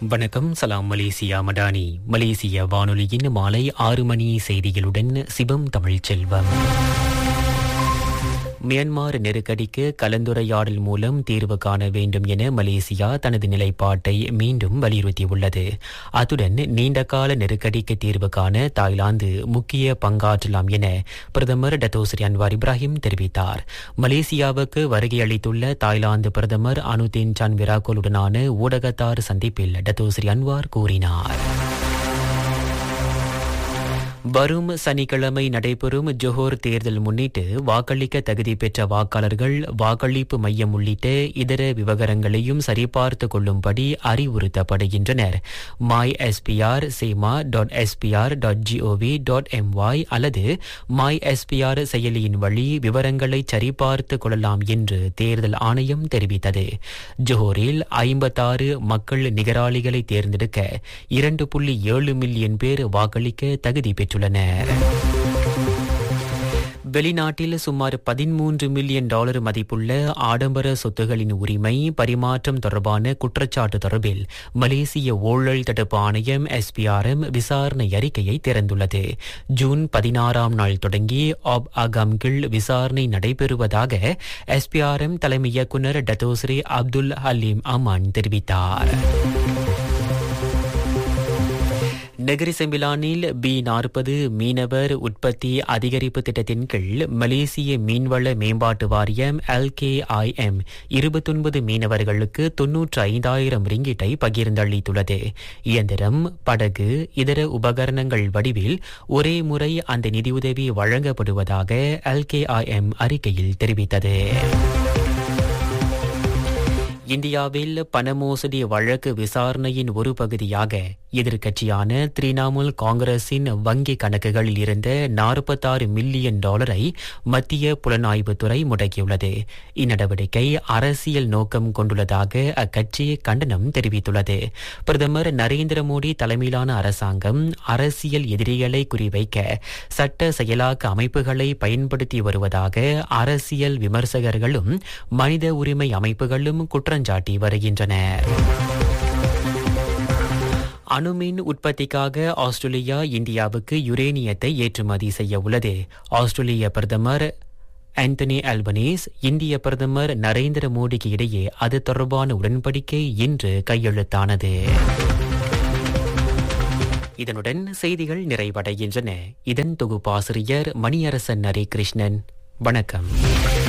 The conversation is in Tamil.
வணக்கம் சலாம் மலேசியா மடானி மலேசிய வானொலியின் மாலை ஆறு மணி செய்திகளுடன் சிவம் தமிழ் செல்வம் மியான்மர் நெருக்கடிக்கு கலந்துரையாடல் மூலம் தீர்வு காண வேண்டும் என மலேசியா தனது நிலைப்பாட்டை மீண்டும் வலியுறுத்தியுள்ளது அத்துடன் நீண்டகால நெருக்கடிக்கு தீர்வு காண தாய்லாந்து முக்கிய பங்காற்றலாம் என பிரதமர் டத்தோஸ்ரீ அன்வார் இப்ராஹிம் தெரிவித்தார் மலேசியாவுக்கு வருகை அளித்துள்ள தாய்லாந்து பிரதமர் அனுதீன் சான் விராகோலுடனான ஊடகத்தார் சந்திப்பில் டத்தோஸ்ரீ அன்வார் கூறினார் வரும் சனிக்கிழமை நடைபெறும் ஜோஹர் தேர்தல் முன்னிட்டு வாக்களிக்க தகுதி பெற்ற வாக்காளர்கள் வாக்களிப்பு மையம் உள்ளிட்ட இதர விவகாரங்களையும் சரிபார்த்து கொள்ளும்படி அறிவுறுத்தப்படுகின்றனர் மாய் எஸ்பிஆர் சேமா dot SPR dot G O V dot M Y அல்லது மாய் எஸ்பிஆர் செயலியின் வழி விவரங்களை சரிபார்த்து கொள்ளலாம் என்று தேர்தல் ஆணையம் தெரிவித்தது ஜோஹரில் ஐம்பத்தாறு மக்கள் நிகராளிகளை தேர்ந்தெடுக்க இரண்டு புள்ளி ஏழு மில்லியன் பேர் வாக்களிக்க தகுதி பெற்றுள்ளனர் வெளிநாட்டில் சுமார் பதிமூன்று மில்லியன் டாலர் மதிப்புள்ள ஆடம்பர சொத்துகளின் உரிமை பரிமாற்றம் தொடர்பான குற்றச்சாட்டு தொடர்பில் மலேசிய ஊழல் தடுப்பு ஆணையம் எஸ்பிஆர்எம் விசாரணை அறிக்கையை திறந்துள்ளது ஜூன் பதினாறாம் நாள் தொடங்கி ஆப் அகாம் கீழ் விசாரணை நடைபெறுவதாக எஸ்பிஆர்எம் தலைமை இயக்குநர் டத்தோஸ்ரீ அப்துல் ஹலீம் அமான் தெரிவித்தார் நெகிரி செம்பிலானில் பி நாற்பது மீனவர் உற்பத்தி அதிகரிப்பு திட்டத்தின் கீழ் மலேசிய மீன்வள மேம்பாட்டு வாரியம் எல்கேஐஎம் இருபத்தொன்பது மீனவர்களுக்கு தொன்னூற்று ஐந்தாயிரம் ரிங்கிட்டை பகிர்ந்தளித்துள்ளது இயந்திரம் படகு இதர உபகரணங்கள் வடிவில் ஒரே முறை அந்த நிதியுதவி வழங்கப்படுவதாக எல்கேஐஎம் அறிக்கையில் தெரிவித்தது இந்தியாவில் பண மோசடி வழக்கு விசாரணையின் ஒரு பகுதியாக எதிர்க்கட்சியான திரிணாமுல் காங்கிரசின் வங்கி கணக்குகளில் இருந்த நாற்பத்தாறு மில்லியன் டாலரை மத்திய புலனாய்வுத்துறை முடக்கியுள்ளது இந்நடவடிக்கை அரசியல் நோக்கம் கொண்டுள்ளதாக அக்கட்சி கண்டனம் தெரிவித்துள்ளது பிரதமர் நரேந்திர மோடி தலைமையிலான அரசாங்கம் அரசியல் எதிரிகளை குறிவைக்க சட்ட செயலாக்க அமைப்புகளை பயன்படுத்தி வருவதாக அரசியல் விமர்சகர்களும் மனித உரிமை அமைப்புகளும் குற்றஞ்சாட்டி வருகின்றனர் அணுமின் உற்பத்திக்காக ஆஸ்திரேலியா இந்தியாவுக்கு யுரேனியத்தை ஏற்றுமதி செய்ய உள்ளது ஆஸ்திரேலிய பிரதமர் ஆந்தனி அல்பனீஸ் இந்திய பிரதமர் நரேந்திர மோடிக்கு இடையே அது தொடர்பான உடன்படிக்கை இன்று கையெழுத்தானது இதனுடன் செய்திகள் நிறைவடைகின்றன இதன் தொகுப்பாசிரியர் மணியரசன் நரே கிருஷ்ணன் வணக்கம்